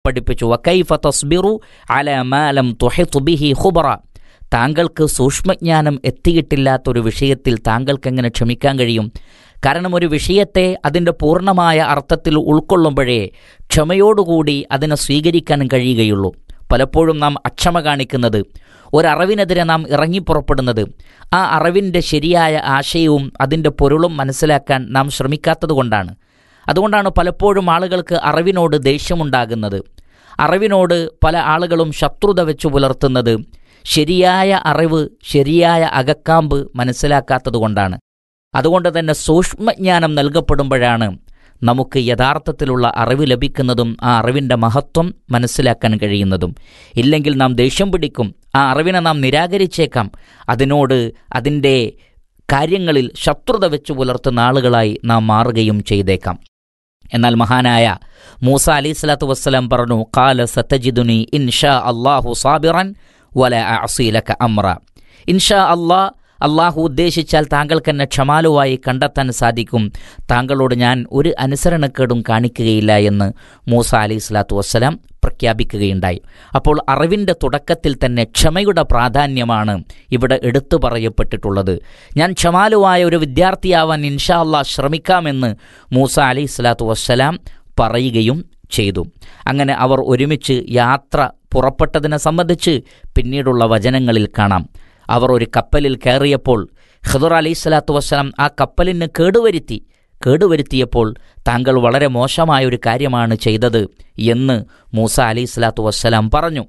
പഠിപ്പിച്ചു വക്കൈഫ തസ്ബിറു അല മാലം തുഹിതു ബിഹി ഖുബറ താങ്കൾക്ക് സൂക്ഷ്മജ്ഞാനം എത്തിയിട്ടില്ലാത്തൊരു വിഷയത്തിൽ താങ്കൾക്ക് എങ്ങനെ ക്ഷമിക്കാൻ കഴിയും കാരണം ഒരു വിഷയത്തെ അതിൻ്റെ പൂർണ്ണമായ അർത്ഥത്തിൽ ഉൾക്കൊള്ളുമ്പോഴേ ക്ഷമയോടുകൂടി അതിനെ സ്വീകരിക്കാൻ കഴിയുകയുള്ളൂ പലപ്പോഴും നാം അക്ഷമ കാണിക്കുന്നത് ഒരറിവിനെതിരെ നാം ഇറങ്ങിപ്പുറപ്പെടുന്നത് ആ അറിവിൻ്റെ ശരിയായ ആശയവും അതിൻ്റെ പൊരുളും മനസ്സിലാക്കാൻ നാം ശ്രമിക്കാത്തതുകൊണ്ടാണ് അതുകൊണ്ടാണ് പലപ്പോഴും ആളുകൾക്ക് അറിവിനോട് ദേഷ്യമുണ്ടാകുന്നത് അറിവിനോട് പല ആളുകളും ശത്രുത വെച്ച് പുലർത്തുന്നത് ശരിയായ അറിവ് ശരിയായ അകക്കാമ്പ് മനസ്സിലാക്കാത്തതുകൊണ്ടാണ് അതുകൊണ്ട് തന്നെ സൂക്ഷ്മജ്ഞാനം നൽകപ്പെടുമ്പോഴാണ് നമുക്ക് യഥാർത്ഥത്തിലുള്ള അറിവ് ലഭിക്കുന്നതും ആ അറിവിൻ്റെ മഹത്വം മനസ്സിലാക്കാൻ കഴിയുന്നതും ഇല്ലെങ്കിൽ നാം ദേഷ്യം പിടിക്കും ആ അറിവിനെ നാം നിരാകരിച്ചേക്കാം അതിനോട് അതിൻ്റെ കാര്യങ്ങളിൽ ശത്രുത വെച്ച് പുലർത്തുന്ന ആളുകളായി നാം മാറുകയും ചെയ്തേക്കാം എന്നാൽ മഹാനായ മൂസ അലി സ്വലാത്തു വസ്സലാം പറഞ്ഞു കാല സത്തജിദുനി ഇൻഷാ അള്ളാഹു സാബിറൻ വല അസീലക അമ്ര ഇൻഷാ അള്ളാ അള്ളാഹു ഉദ്ദേശിച്ചാൽ താങ്കൾക്ക് എന്നെ ക്ഷമാലുവായി കണ്ടെത്താൻ സാധിക്കും താങ്കളോട് ഞാൻ ഒരു അനുസരണക്കേടും കാണിക്കുകയില്ല എന്ന് മൂസ അലി സ്വലാത്തു വസ്സലാം പ്രഖ്യാപിക്കുകയുണ്ടായി അപ്പോൾ അറിവിൻ്റെ തുടക്കത്തിൽ തന്നെ ക്ഷമയുടെ പ്രാധാന്യമാണ് ഇവിടെ എടുത്തു പറയപ്പെട്ടിട്ടുള്ളത് ഞാൻ ക്ഷമാലുവായ ഒരു വിദ്യാർത്ഥിയാവാൻ ഇൻഷാ അള്ളാഹ് ശ്രമിക്കാമെന്ന് മൂസ അലി സ്വലാത്തു വസ്സലാം പറയുകയും ചെയ്തു അങ്ങനെ അവർ ഒരുമിച്ച് യാത്ര പുറപ്പെട്ടതിനെ സംബന്ധിച്ച് പിന്നീടുള്ള വചനങ്ങളിൽ കാണാം അവർ ഒരു കപ്പലിൽ കയറിയപ്പോൾ ഖദർ അലൈഹി സ്വലാത്തു വസ്സലാം ആ കപ്പലിന് കേടുവരുത്തി കേടുവരുത്തിയപ്പോൾ താങ്കൾ വളരെ മോശമായ ഒരു കാര്യമാണ് ചെയ്തത് എന്ന് മൂസ അലൈഹി സ്വലാത്തു വസ്സലാം പറഞ്ഞു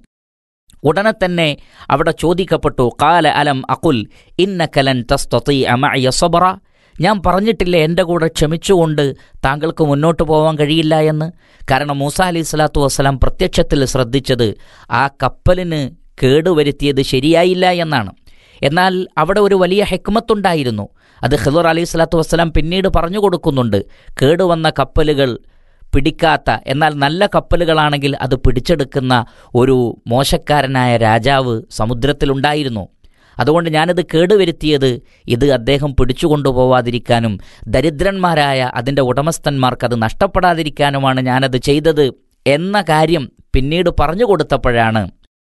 ഉടനെ തന്നെ അവിടെ ചോദിക്കപ്പെട്ടു കാല അലം അകുൽ ഇന്ന കലൻ തസ്തീ അമയ സബറ ഞാൻ പറഞ്ഞിട്ടില്ലേ എൻ്റെ കൂടെ ക്ഷമിച്ചുകൊണ്ട് താങ്കൾക്ക് മുന്നോട്ട് പോകാൻ കഴിയില്ല എന്ന് കാരണം മൂസ അലൈഹി സ്വലാത്തു വസ്സലാം പ്രത്യക്ഷത്തിൽ ശ്രദ്ധിച്ചത് ആ കപ്പലിന് കേടുവരുത്തിയത് ശരിയായില്ല എന്നാണ് എന്നാൽ അവിടെ ഒരു വലിയ ഹെക്മത്തുണ്ടായിരുന്നു അത് ഖിദർ അലൈഹി സ്വലാത്തു വസ്സലാം പിന്നീട് പറഞ്ഞു കൊടുക്കുന്നുണ്ട് കേടുവന്ന കപ്പലുകൾ പിടിക്കാത്ത എന്നാൽ നല്ല കപ്പലുകളാണെങ്കിൽ അത് പിടിച്ചെടുക്കുന്ന ഒരു മോശക്കാരനായ രാജാവ് സമുദ്രത്തിലുണ്ടായിരുന്നു അതുകൊണ്ട് ഞാനിത് കേടുവരുത്തിയത് ഇത് അദ്ദേഹം പിടിച്ചുകൊണ്ടുപോവാതിരിക്കാനും ദരിദ്രന്മാരായ അതിൻ്റെ ഉടമസ്ഥന്മാർക്ക് അത് നഷ്ടപ്പെടാതിരിക്കാനുമാണ് ഞാനത് ചെയ്തത് എന്ന കാര്യം പിന്നീട് പറഞ്ഞു കൊടുത്തപ്പോഴാണ്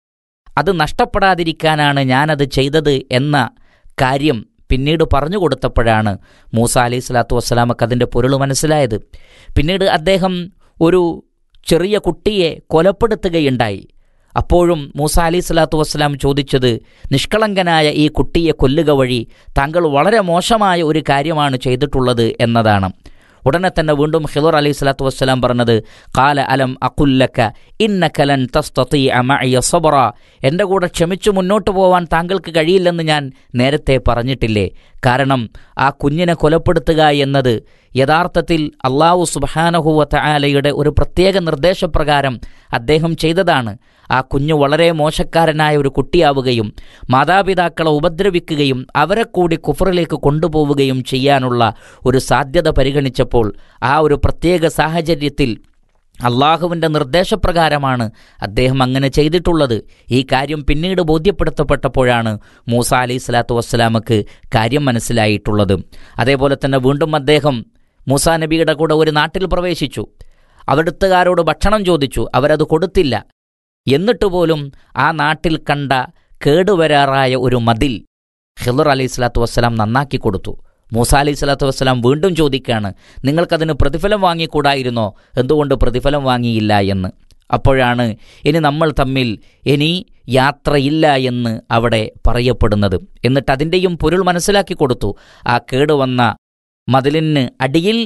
അത് നഷ്ടപ്പെടാതിരിക്കാനാണ് ഞാനത് ചെയ്തത് എന്ന കാര്യം പിന്നീട് പറഞ്ഞു കൊടുത്തപ്പോഴാണ് മൂസ അലൈഹി സ്വലാത്തു വസ്സലാമക്ക് അതിൻ്റെ പൊരുൾ മനസ്സിലായത് പിന്നീട് അദ്ദേഹം ഒരു ചെറിയ കുട്ടിയെ കൊലപ്പെടുത്തുകയുണ്ടായി അപ്പോഴും മൂസ അലി സ്വലാത്തു വസ്സലാം ചോദിച്ചത് നിഷ്കളങ്കനായ ഈ കുട്ടിയെ കൊല്ലുക വഴി താങ്കൾ വളരെ മോശമായ ഒരു കാര്യമാണ് ചെയ്തിട്ടുള്ളത് എന്നതാണ് ഉടനെ തന്നെ വീണ്ടും ഹിദർ അലൈഹി സ്വലാത്തു വസ്സലാം പറഞ്ഞത് കാല അലം അക്കുല്ലക്ക ഇന്ന കലൻ തസ്തീ അമയ സബറ എൻ്റെ കൂടെ ക്ഷമിച്ചു മുന്നോട്ട് പോവാൻ താങ്കൾക്ക് കഴിയില്ലെന്ന് ഞാൻ നേരത്തെ പറഞ്ഞിട്ടില്ലേ കാരണം ആ കുഞ്ഞിനെ കൊലപ്പെടുത്തുക എന്നത് യഥാർത്ഥത്തിൽ അള്ളാഹു സുബാനഹുവത്ത ആലയുടെ ഒരു പ്രത്യേക നിർദ്ദേശപ്രകാരം അദ്ദേഹം ചെയ്തതാണ് ആ കുഞ്ഞ് വളരെ മോശക്കാരനായ ഒരു കുട്ടിയാവുകയും മാതാപിതാക്കളെ ഉപദ്രവിക്കുകയും അവരെ കൂടി കുഫറിലേക്ക് കൊണ്ടുപോവുകയും ചെയ്യാനുള്ള ഒരു സാധ്യത പരിഗണിച്ചപ്പോൾ ആ ഒരു പ്രത്യേക സാഹചര്യത്തിൽ അള്ളാഹുവിൻ്റെ നിർദ്ദേശപ്രകാരമാണ് അദ്ദേഹം അങ്ങനെ ചെയ്തിട്ടുള്ളത് ഈ കാര്യം പിന്നീട് ബോധ്യപ്പെടുത്തപ്പെട്ടപ്പോഴാണ് മൂസ അലൈഹി സ്വലാത്തു വസ്സലാമക്ക് കാര്യം മനസ്സിലായിട്ടുള്ളത് അതേപോലെ തന്നെ വീണ്ടും അദ്ദേഹം മൂസ നബിയുടെ കൂടെ ഒരു നാട്ടിൽ പ്രവേശിച്ചു അവിടുത്തുകാരോട് ഭക്ഷണം ചോദിച്ചു അവരത് കൊടുത്തില്ല എന്നിട്ട് പോലും ആ നാട്ടിൽ കണ്ട കേടുവരാറായ ഒരു മതിൽ ഹിദർ അലൈഹി സ്വലാത്തു വസ്സലാം നന്നാക്കി കൊടുത്തു മൂസ അലൈഹി സ്വലാത്തു വസ്സലാം വീണ്ടും ചോദിക്കുകയാണ് നിങ്ങൾക്കതിന് പ്രതിഫലം വാങ്ങിക്കൂടായിരുന്നോ എന്തുകൊണ്ട് പ്രതിഫലം വാങ്ങിയില്ല എന്ന് അപ്പോഴാണ് ഇനി നമ്മൾ തമ്മിൽ ഇനി യാത്രയില്ല എന്ന് അവിടെ പറയപ്പെടുന്നത് എന്നിട്ട് അതിൻ്റെയും പൊരുൾ മനസ്സിലാക്കി കൊടുത്തു ആ കേടുവന്ന മതിലിന് അടിയിൽ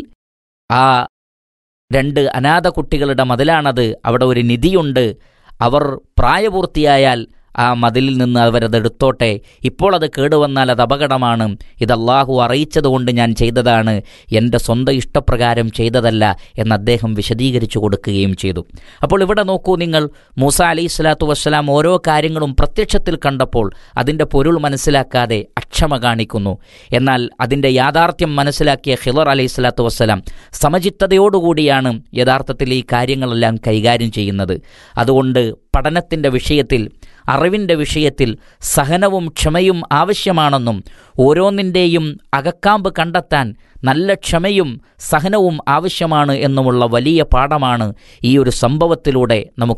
ആ രണ്ട് അനാഥ കുട്ടികളുടെ മതിലാണത് അവിടെ ഒരു നിധിയുണ്ട് അവർ പ്രായപൂർത്തിയായാൽ ആ മതിലിൽ നിന്ന് അവരതെടുത്തോട്ടെ ഇപ്പോൾ അത് കേടുവന്നാൽ അത് അപകടമാണ് ഇത് അള്ളാഹു അറിയിച്ചതുകൊണ്ട് ഞാൻ ചെയ്തതാണ് എൻ്റെ സ്വന്തം ഇഷ്ടപ്രകാരം ചെയ്തതല്ല എന്ന് അദ്ദേഹം വിശദീകരിച്ചു കൊടുക്കുകയും ചെയ്തു അപ്പോൾ ഇവിടെ നോക്കൂ നിങ്ങൾ മൂസ അലൈഹി സ്വലാത്തു വസ്സലാം ഓരോ കാര്യങ്ങളും പ്രത്യക്ഷത്തിൽ കണ്ടപ്പോൾ അതിൻ്റെ പൊരുൾ മനസ്സിലാക്കാതെ അക്ഷമ കാണിക്കുന്നു എന്നാൽ അതിൻ്റെ യാഥാർത്ഥ്യം മനസ്സിലാക്കിയ ഹിലർ അലൈഹി സ്വലാത്തു വസ്സലാം സമചിത്തതയോടുകൂടിയാണ് യഥാർത്ഥത്തിൽ ഈ കാര്യങ്ങളെല്ലാം കൈകാര്യം ചെയ്യുന്നത് അതുകൊണ്ട് പഠനത്തിൻ്റെ വിഷയത്തിൽ അറിവിൻ്റെ വിഷയത്തിൽ സഹനവും ക്ഷമയും ആവശ്യമാണെന്നും ഓരോന്നിൻ്റെയും അകക്കാമ്പ് കണ്ടെത്താൻ നല്ല ക്ഷമയും സഹനവും ആവശ്യമാണ് എന്നുമുള്ള വലിയ പാഠമാണ് ഈ ഒരു സംഭവത്തിലൂടെ നമുക്ക്